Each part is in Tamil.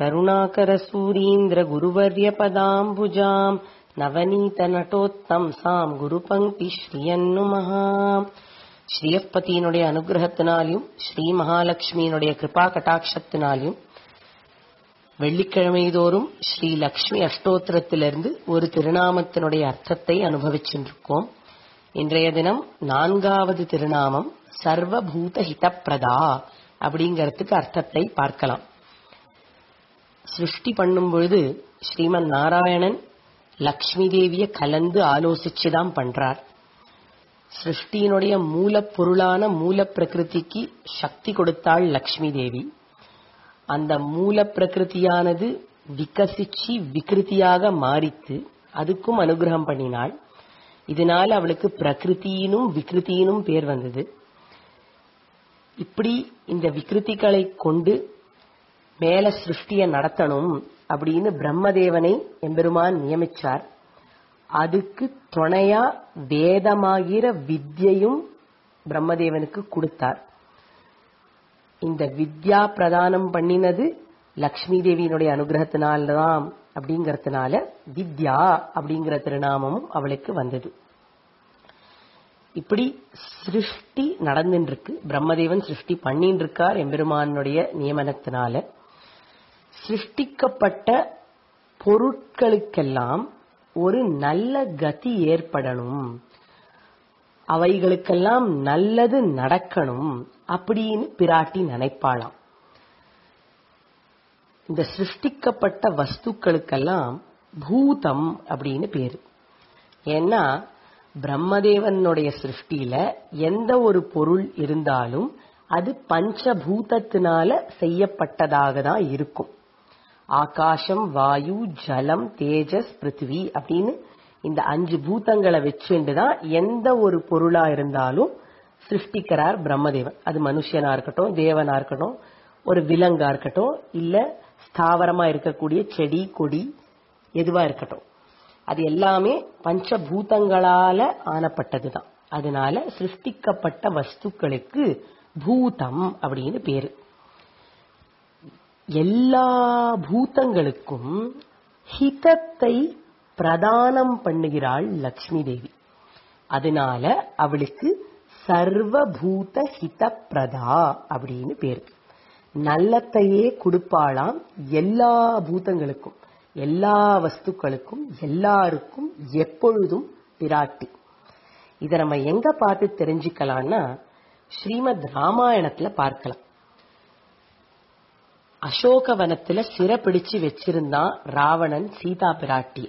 करुणाकरसूरीन्द्रगुरुवर्यपदाम्बुजाम् நவநீதநட்டோத்தம்சாம் குரு பங்கி ஸ்ரீயன்னுமஹா ஸ்ரீயப்பதியினுடைய அனுகிரகத்தினாலையும் ஸ்ரீ மகாலட்சுமியினுடைய கிருபா கட்டாட்சத்தினாலையும் வெள்ளிக்கிழமை தோறும் ஸ்ரீ லக்ஷ்மி அஷ்டோத்திரத்திலிருந்து ஒரு திருநாமத்தினுடைய அர்த்தத்தை அனுபவிச்சுருக்கோம் இன்றைய தினம் நான்காவது திருநாமம் சர்வபூத ஹிதப்பிரதா அப்படிங்கறதுக்கு அர்த்தத்தை பார்க்கலாம் சிருஷ்டி பண்ணும் பொழுது ஸ்ரீமன் நாராயணன் லக்ஷ்மி தேவிய கலந்து ஆலோசிச்சுதான் பண்றார் சிருஷ்டியினுடைய மூலப்பொருளான மூல பிரகிருதிக்கு சக்தி கொடுத்தாள் லக்ஷ்மி தேவி அந்த மூல பிரகிருதியானது விகசிச்சு விகிருதியாக மாறித்து அதுக்கும் அனுகிரகம் பண்ணினாள் இதனால அவளுக்கு பிரகிருத்தினும் விகிருத்தினும் பேர் வந்தது இப்படி இந்த விகிருதிகளை கொண்டு மேல சிருஷ்டிய நடத்தணும் அப்படின்னு பிரம்மதேவனை எம்பெருமான் நியமிச்சார் அதுக்கு துணையா வேதமாகிற வித்யையும் பிரம்மதேவனுக்கு கொடுத்தார் இந்த வித்யா பிரதானம் பண்ணினது லக்ஷ்மி தேவியினுடைய அனுகிரகத்தினால்தான் அப்படிங்கறதுனால வித்யா அப்படிங்கிற திருநாமமும் அவளுக்கு வந்தது இப்படி சிருஷ்டி நடந்துட்டு இருக்கு பிரம்மதேவன் சிருஷ்டி பண்ணிட்டு இருக்கார் எம்பெருமானுடைய நியமனத்தினால சிருஷ்டிக்கப்பட்ட பொருட்களுக்கெல்லாம் ஒரு நல்ல கதி ஏற்படணும் அவைகளுக்கெல்லாம் நல்லது நடக்கணும் அப்படின்னு பிராட்டி நினைப்பாளாம் இந்த சிருஷ்டிக்கப்பட்ட வஸ்துக்களுக்கெல்லாம் பூதம் அப்படின்னு பேரு ஏன்னா பிரம்மதேவனுடைய சிருஷ்டியில எந்த ஒரு பொருள் இருந்தாலும் அது பஞ்சபூதத்தினால செய்யப்பட்டதாக தான் இருக்கும் ஆகாசம் வாயு ஜலம் தேஜஸ் பிருத்திவி அப்படின்னு இந்த அஞ்சு பூதங்களை வச்சுட்டு தான் எந்த ஒரு பொருளா இருந்தாலும் சிருஷ்டிக்கிறார் பிரம்மதேவன் அது மனுஷனா இருக்கட்டும் தேவனா இருக்கட்டும் ஒரு விலங்கா இருக்கட்டும் இல்ல ஸ்தாவரமா இருக்கக்கூடிய செடி கொடி எதுவா இருக்கட்டும் அது எல்லாமே பஞ்சபூதங்களால ஆனப்பட்டதுதான் அதனால சிருஷ்டிக்கப்பட்ட வஸ்துக்களுக்கு பூதம் அப்படின்னு பேரு எல்லா பூதங்களுக்கும் ஹிதத்தை பிரதானம் பண்ணுகிறாள் லக்ஷ்மி தேவி அதனால அவளுக்கு சர்வபூத ஹித பிரதா அப்படின்னு பேரு நல்லத்தையே கொடுப்பாளாம் எல்லா பூதங்களுக்கும் எல்லா வஸ்துக்களுக்கும் எல்லாருக்கும் எப்பொழுதும் பிராட்டி இதை நம்ம எங்க பார்த்து தெரிஞ்சுக்கலாம்னா ஸ்ரீமத் ராமாயணத்துல பார்க்கலாம் அசோகவனத்துல சிறப்பிடிச்சு வச்சிருந்தான் ராவணன் சீதா பிராட்டி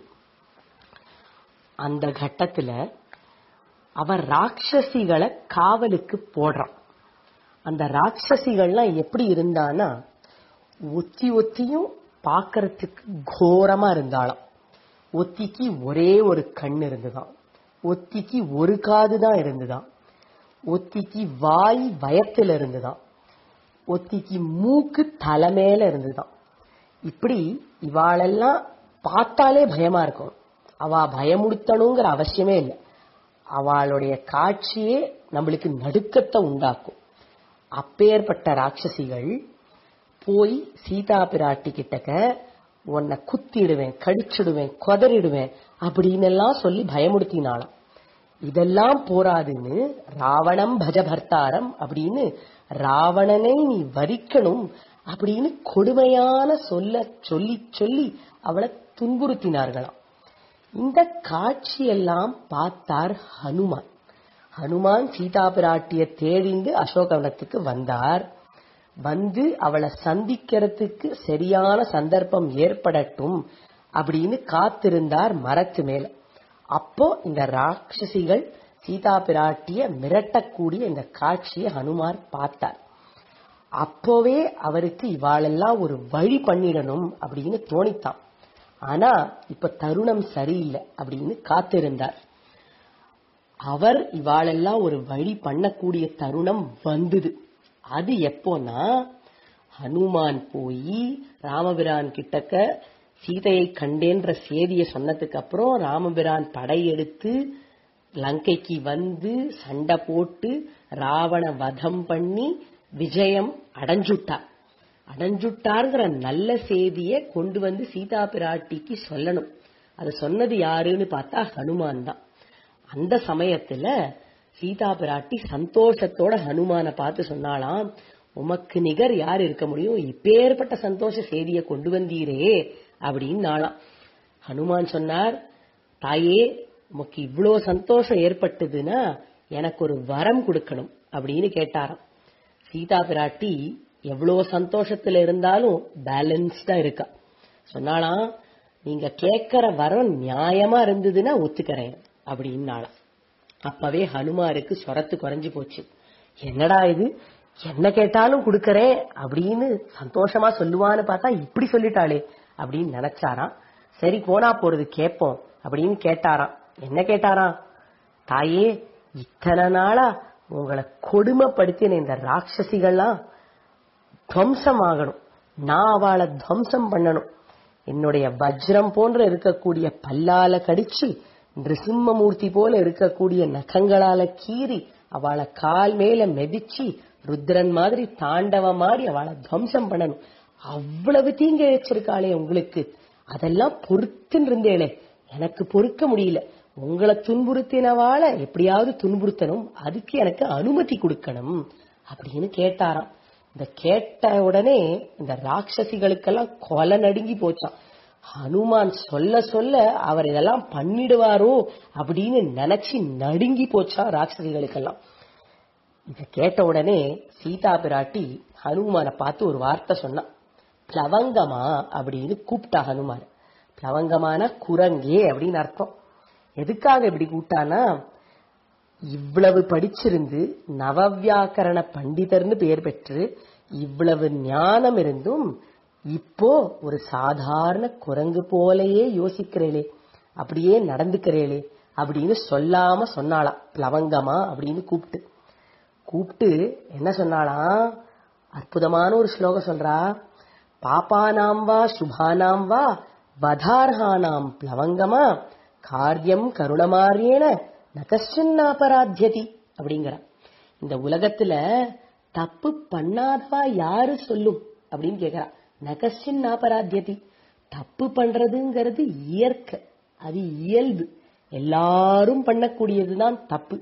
அந்த கட்டத்துல அவன் ராட்சசிகளை காவலுக்கு போடுறான் அந்த ராட்சசிகள்லாம் எப்படி இருந்தானா ஒத்தி ஒத்தியும் பாக்கிறதுக்கு கோரமா இருந்தாளாம் ஒத்திக்கு ஒரே ஒரு கண் இருந்துதான் ஒத்திக்கு ஒரு காது தான் இருந்துதான் ஒத்திக்கு வாய் வயத்துல இருந்துதான் ஒத்திக்கு மூக்கு தலைமையில இருந்துதான் இப்படி இவாளெல்லாம் பார்த்தாலே பயமா இருக்கும் அவ பயமுடுத்தணுங்கிற அவசியமே இல்லை அவளுடைய காட்சியே நம்மளுக்கு நடுக்கத்தை உண்டாக்கும் அப்பேற்பட்ட ராட்சசிகள் போய் சீதா பிராட்டி கிட்டக்க உன்னை குத்திடுவேன் கடிச்சிடுவேன் கொதறிடுவேன் அப்படின்னு எல்லாம் சொல்லி பயமுடுத்தினாலாம் இதெல்லாம் போராதுன்னு ராவணம் பஜபர்த்தாரம் அப்படின்னு ராவணனை நீ வரிக்கணும் அப்படின்னு கொடுமையான சொல்ல சொல்லி சொல்லி அவளை துன்புறுத்தினார்களாம் இந்த காட்சியெல்லாம் பார்த்தார் ஹனுமான் ஹனுமான் சீதா பிராட்டிய தேடிந்து அசோகவனத்துக்கு வந்தார் வந்து அவளை சந்திக்கிறதுக்கு சரியான சந்தர்ப்பம் ஏற்படட்டும் அப்படின்னு காத்திருந்தார் மரத்து மேல அப்போ இந்த ராட்சசிகள் சீதா பிராட்டிய மிரட்டக்கூடிய இந்த காட்சியை ஹனுமார் பார்த்தார் அப்போவே அவருக்கு இவாளெல்லாம் ஒரு வழி பண்ணிடணும் அப்படின்னு தோணித்தான் ஆனா இப்ப தருணம் சரியில்லை அப்படின்னு காத்திருந்தார் அவர் இவாளெல்லாம் ஒரு வழி பண்ணக்கூடிய தருணம் வந்தது அது எப்போனா ஹனுமான் போய் ராமபிரான் கிட்டக்க சீதையை கண்டேன்ற செய்தியை சொன்னதுக்கு அப்புறம் ராமபிரான் படையெடுத்து லங்கைக்கு வந்து சண்டை போட்டு ராவண வதம் பண்ணி விஜயம் அடைஞ்சுட்டார் அடைஞ்சுட்டாருங்கிற நல்ல செய்திய கொண்டு வந்து சீதா பிராட்டிக்கு சொல்லணும் அது சொன்னது யாருன்னு பார்த்தா ஹனுமான் தான் அந்த சமயத்துல சீதா பிராட்டி சந்தோஷத்தோட ஹனுமான பார்த்து சொன்னாலாம் உமக்கு நிகர் யார் இருக்க முடியும் இப்பேற்பட்ட சந்தோஷ செய்தியை கொண்டு வந்தீரே அப்படின்னு நாளாம் ஹனுமான் சொன்னார் தாயே உமக்கு இவ்வளோ சந்தோஷம் ஏற்பட்டதுன்னா எனக்கு ஒரு வரம் கொடுக்கணும் அப்படின்னு கேட்டாராம் சீதா பிராட்டி எவ்வளோ சந்தோஷத்துல இருந்தாலும் பேலன்ஸ்டா இருக்கா சொன்னாலாம் நீங்க கேட்கிற வரம் நியாயமா இருந்ததுன்னா ஒத்துக்கிறேன் அப்படின்னாலாம் அப்பவே ஹனுமாருக்கு சொரத்து குறைஞ்சு போச்சு என்னடா இது என்ன கேட்டாலும் கொடுக்கறேன் அப்படின்னு சந்தோஷமா சொல்லுவான்னு பார்த்தா இப்படி சொல்லிட்டாளே அப்படின்னு நினைச்சாராம் சரி போனா போறது கேட்போம் அப்படின்னு கேட்டாராம் என்ன கேட்டாராம் தாயே இத்தனை நாளா உங்களை கொடுமைப்படுத்தின இந்த ராட்சசிகள்லாம் துவம்சம் ஆகணும் நான் அவளை துவம்சம் பண்ணணும் என்னுடைய வஜ்ரம் போன்ற இருக்கக்கூடிய பல்லால கடிச்சு நிருசிம்மமூர்த்தி போல இருக்கக்கூடிய நகங்களால கீறி அவளை கால் மேல மெதிச்சு ருத்ரன் மாதிரி தாண்டவமாடி அவளை துவம்சம் பண்ணணும் அவ்வளவு தீங்க வச்சிருக்காளே உங்களுக்கு அதெல்லாம் பொறுத்துன்னு இருந்தேளே எனக்கு பொறுக்க முடியல உங்களை துன்புறுத்தினவாள எப்படியாவது துன்புறுத்தணும் அதுக்கு எனக்கு அனுமதி கொடுக்கணும் அப்படின்னு கேட்டாராம் இந்த கேட்ட உடனே இந்த ராட்சசிகளுக்கெல்லாம் கொலை நடுங்கி போச்சான் ஹனுமான் சொல்ல சொல்ல அவர் இதெல்லாம் பண்ணிடுவாரோ அப்படின்னு நினைச்சு நடுங்கி போச்சா ராட்சசிகளுக்கெல்லாம் இத கேட்ட உடனே சீதா பிராட்டி ஹனுமானை பார்த்து ஒரு வார்த்தை சொன்னான் பிளவங்கமா அப்படின்னு கூப்பிட்டா ஹனுமான் பிளவங்கமான குரங்கே அப்படின்னு அர்த்தம் எதுக்காக இப்படி கூப்பிட்டானா இவ்வளவு படிச்சிருந்து நவவியாக்கரண பண்டிதர்னு பெயர் பெற்று இவ்வளவு ஞானம் இருந்தும் இப்போ ஒரு சாதாரண குரங்கு போலயே யோசிக்கிறேளே அப்படியே நடந்துக்கிறேளே அப்படின்னு சொல்லாம சொன்னாளாம் பிளவங்கமா அப்படின்னு கூப்பிட்டு கூப்பிட்டு என்ன சொன்னாலாம் அற்புதமான ஒரு ஸ்லோகம் சொல்றா பாப்பானாம் வா சுபானாம் வா வதார்ஹானாம் பிளவங்கமா காரியம் கருணமாரியேன நகஷன்னாபராத்தியதி அப்படிங்கிற இந்த உலகத்துல தப்பு பண்ணாதவா யாரு சொல்லும் அப்படின்னு கேக்குறா நகஷின் அபராத்தியதி தப்பு பண்றதுங்கிறது இயற்கை அது இயல்பு எல்லாரும் பண்ணக்கூடியதுதான் தப்பு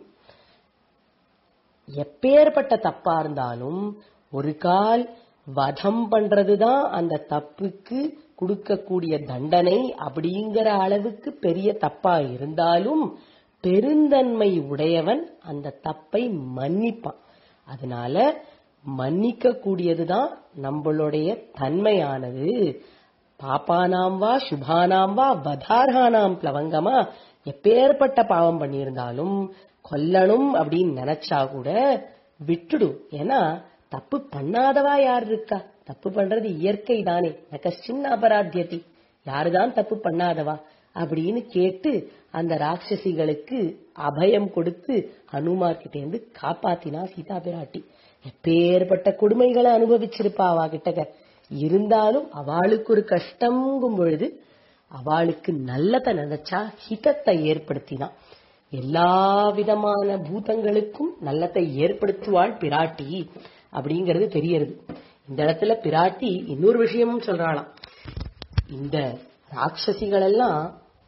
எப்பேற்பட்ட தப்பா இருந்தாலும் ஒரு கால் வதம் பண்றதுதான் அந்த தப்புக்கு கொடுக்கக்கூடிய தண்டனை அப்படிங்கிற அளவுக்கு பெரிய தப்பா இருந்தாலும் பெருந்தன்மை உடையவன் அந்த தப்பை மன்னிப்பான் அதனால மன்னிக்க கூடியதுதான் நம்மளுடைய தன்மையானது பாப்பானாம் வா சுபானாம் வா வதார்ஹானாம் பிளவங்கமா எப்பேற்பட்ட பாவம் பண்ணியிருந்தாலும் கொல்லணும் அப்படின்னு நினைச்சா கூட விட்டுடும் ஏன்னா தப்பு பண்ணாதவா யார் இருக்கா தப்பு பண்றது இயற்கை தானே நகச்சின் அபராத்தியதி யாருதான் தப்பு பண்ணாதவா அப்படின்னு கேட்டு அந்த ராட்சசிகளுக்கு அபயம் கொடுத்து ஹனுமார் கிட்ட இருந்து காப்பாத்தினா சீதா பிராட்டி எப்பேற்பட்ட கொடுமைகளை அனுபவிச்சிருப்பா அவா கிட்டக இருந்தாலும் அவளுக்கு ஒரு கஷ்டங்கும் பொழுது அவளுக்கு நல்லதை நினைச்சா ஹிதத்தை ஏற்படுத்தினான் எல்லா விதமான பூதங்களுக்கும் நல்லதை ஏற்படுத்துவாள் பிராட்டி அப்படிங்கிறது தெரியறது இந்த இடத்துல பிராட்டி இன்னொரு விஷயமும் சொல்றாளாம் இந்த ராட்சசிகள் எல்லாம்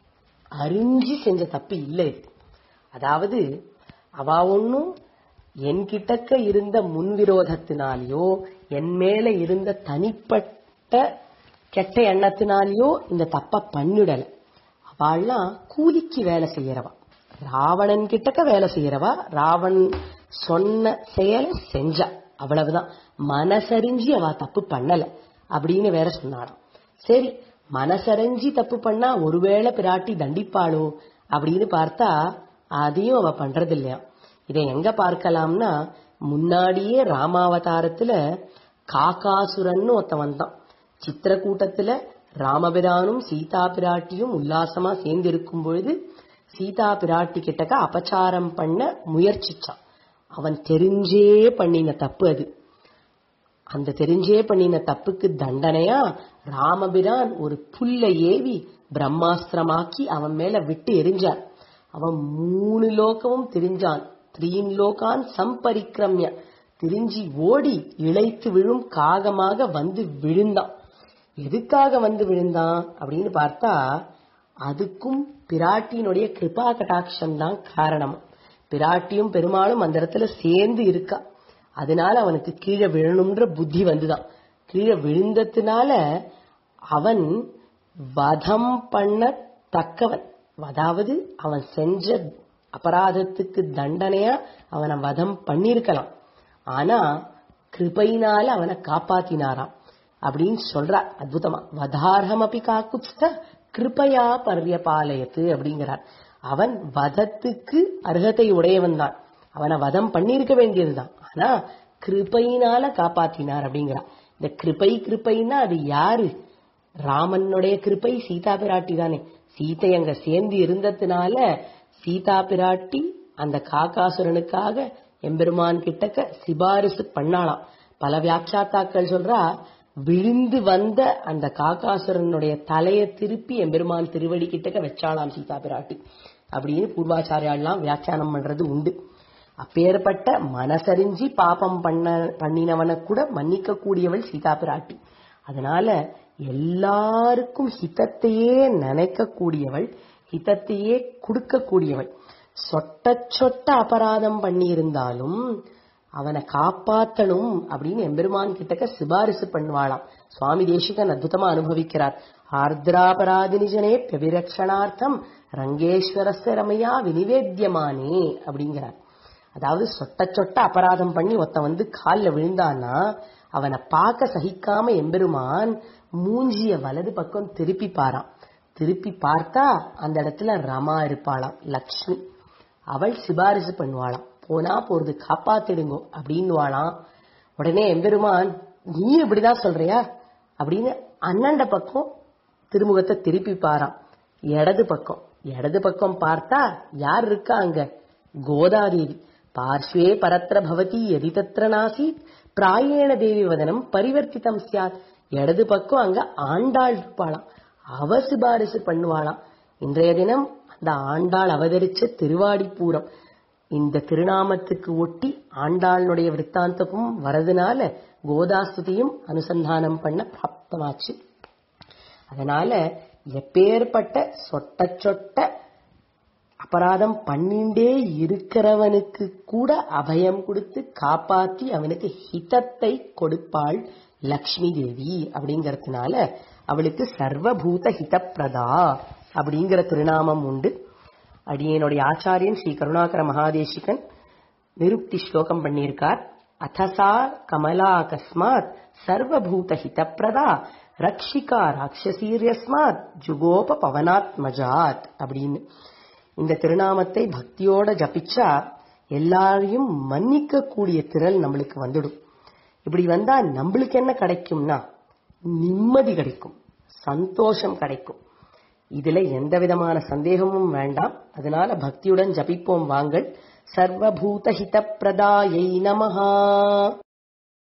அறிஞ்சு செஞ்ச தப்பு இல்லை இது. அதாவது அவ ஒன்னும் என்கிட்டக்க இருந்த முன்விரோதத்தினாலேயோ என் மேல இருந்த தனிப்பட்ட கெட்ட எண்ணத்தினாலேயோ இந்த தப்ப பண்ணிடல அவள்லாம் கூலிக்கு வேலை செய்யறவா ராவணன் கிட்டக்க வேலை செய்யறவா ராவன் சொன்ன செயலை செஞ்சா அவ்வளவுதான் மனசறிஞ்சு அவ தப்பு பண்ணல அப்படின்னு வேற சொன்னாராம் சரி மனசறிஞ்சு தப்பு பண்ணா ஒருவேளை பிராட்டி தண்டிப்பாளோ அப்படின்னு பார்த்தா அதையும் அவ பண்றது இல்லையா இதை எங்க பார்க்கலாம்னா முன்னாடியே ராமாவதாரத்துல காகாசுரன்னு ஒருத்தன் வந்தான் சித்திரக்கூட்டத்துல ராமபிரானும் சீதா பிராட்டியும் உல்லாசமா சேர்ந்து இருக்கும் பொழுது சீதா பிராட்டி கிட்டக்க அபச்சாரம் பண்ண முயற்சிச்சான் அவன் தெரிஞ்சே பண்ணின தப்பு அது அந்த தெரிஞ்சே பண்ணின தப்புக்கு தண்டனையா ராமபிரான் ஒரு புல்லை ஏவி பிரம்மாஸ்திரமாக்கி அவன் மேல விட்டு எரிஞ்சார் அவன் மூணு லோகமும் தெரிஞ்சான் த்ரீன் லோகான் சம்பரிக்கிரமிய திரிஞ்சி ஓடி இழைத்து விழும் காகமாக வந்து விழுந்தான் எதுக்காக வந்து விழுந்தான் அப்படின்னு பார்த்தா அதுக்கும் பிராட்டியினுடைய கிருபா கட்டாட்சம் தான் காரணம் பிராட்டியும் பெருமாளும் அந்த இடத்துல சேர்ந்து இருக்கா அதனால அவனுக்கு கீழே விழணும்ன்ற புத்தி வந்துதான் கீழே விழுந்ததுனால அவன் வதம் பண்ண தக்கவன் அதாவது அவன் செஞ்ச அபராதத்துக்கு தண்டனையா அவனை வதம் பண்ணிருக்கலாம் ஆனா கிருபையினால அவனை காப்பாத்தினாராம் அப்படின்னு சொல்றார் அற்புதமா வதார்ஹம் அப்படி காக்குத்ஸ்த கிருபையா பர்யபாலயத்து அப்படிங்கிறார் அவன் வதத்துக்கு அர்ஹதை உடையவன் தான் அவனை வதம் பண்ணியிருக்க வேண்டியதுதான் ஆனா கிருபையினால காப்பாத்தினார் அப்படிங்கிறார் இந்த கிருபை கிருபைன்னா அது யாரு ராமனுடைய கிருபை சீதா பிராட்டி தானே சீதை அங்க சேர்ந்து இருந்ததுனால சீதா பிராட்டி அந்த காக்காசுரனுக்காக எம்பெருமான் கிட்டக்க சிபாரிசு பண்ணாலாம் பல வியாக்கியாத்தாக்கள் சொல்றா விழுந்து வந்த அந்த காக்காசுரனுடைய தலைய திருப்பி எம்பெருமான் திருவடி கிட்டக்க வச்சாலாம் சீதா பிராட்டி அப்படின்னு பூர்வாச்சாரியாலாம் வியாக்கியானம் பண்றது உண்டு அப்பேற்பட்ட மனசறிஞ்சி பாபம் பண்ண பண்ணினவனை கூட மன்னிக்க கூடியவள் சீதா பிராட்டி அதனால எல்லாருக்கும் ஹிதத்தையே நினைக்க கூடியவள் ஹிதத்தையே கொடுக்க கூடியவள் சொட்ட சொட்ட அபராதம் பண்ணியிருந்தாலும் அவனை காப்பாத்தணும் அப்படின்னு எம்பெருமான் கிட்டக்க சிபாரிசு பண்ணுவாளாம் சுவாமி தேசிகன் அற்புதமா அனுபவிக்கிறார் ஆர்திராபராதினிஜனே பிரவிரக்ஷணார்த்தம் ரங்கேஸ்வரஸ்ய ரமையா வினிவேத்தியமானே அப்படிங்கிறார் அதாவது சொட்ட சொட்ட அபராதம் பண்ணி ஒருத்த வந்து காலில் விழுந்தான்னா அவனை பார்க்க சகிக்காம எம்பெருமான் மூஞ்சிய வலது பக்கம் திருப்பி பாரான் திருப்பி பார்த்தா அந்த இடத்துல ரமா இருப்பாளாம் லக்ஷ்மி அவள் சிபாரிசு பண்ணுவாளாம் போனா போறது காப்பாத்திடுங்கோ அப்படின்னுவாளாம் உடனே எம்பெருமான் நீ இப்படிதான் சொல்றியா அப்படின்னு அண்ணண்ட பக்கம் திருமுகத்தை திருப்பி பாரான் இடது பக்கம் இடது பக்கம் பார்த்தா யார் இருக்கா அங்க கோதாதேவி பார்ஸ்வே பரத்திர பவதி எதி தத்திர நாசீத் பிராயேண தேவி வதனம் பரிவர்த்திதம் சியாத் இடது பக்கம் அங்க ஆண்டாள் இருப்பாளாம் அவ சிபாரிசு பண்ணுவாளாம் இன்றைய தினம் அந்த ஆண்டாள் அவதரிச்ச திருவாடிப்பூரம் இந்த திருநாமத்துக்கு ஒட்டி ஆண்டாளுடைய விற்த்தாந்தமும் வரதுனால கோதாஸ்துதியும் அனுசந்தானம் பண்ண பிராப்தமாச்சு அதனால எப்பேற்பட்ட சொட்ட சொட்ட அபராதம் பண்ணிண்டே இருக்கிறவனுக்கு கூட அபயம் கொடுத்து காப்பாத்தி அவனுக்கு ஹிதத்தை கொடுப்பாள் லக்ஷ்மி தேவி அப்படிங்கறதுனால அவளுக்கு சர்வபூத ஹிதப்பிரதா அப்படிங்கிற திருநாமம் உண்டு அடியனுடைய ஆச்சாரியன் ஸ்ரீ கருணாகர மகாதேசிகன் நிருப்தி ஸ்லோகம் பண்ணியிருக்கார் அத்தசா கமலா அகஸ்மாத் சர்வபூத ஹிதப்பிரதா ரக்ஷிகா ராட்சசீரியஸ்மாத் ஜுகோப பவனாத்மஜாத் அப்படின்னு இந்த திருநாமத்தை பக்தியோட ஜபிச்சா எல்லாரையும் மன்னிக்க கூடிய திறல் நம்மளுக்கு வந்துடும் இப்படி வந்தா நம்மளுக்கு என்ன கிடைக்கும்னா நிம்மதி கிடைக்கும் சந்தோஷம் கிடைக்கும் இதுல எந்த விதமான சந்தேகமும் வேண்டாம் அதனால பக்தியுடன் ஜபிப்போம் வாங்கள் சர்வபூத ஹித பிரதாயை நமஹா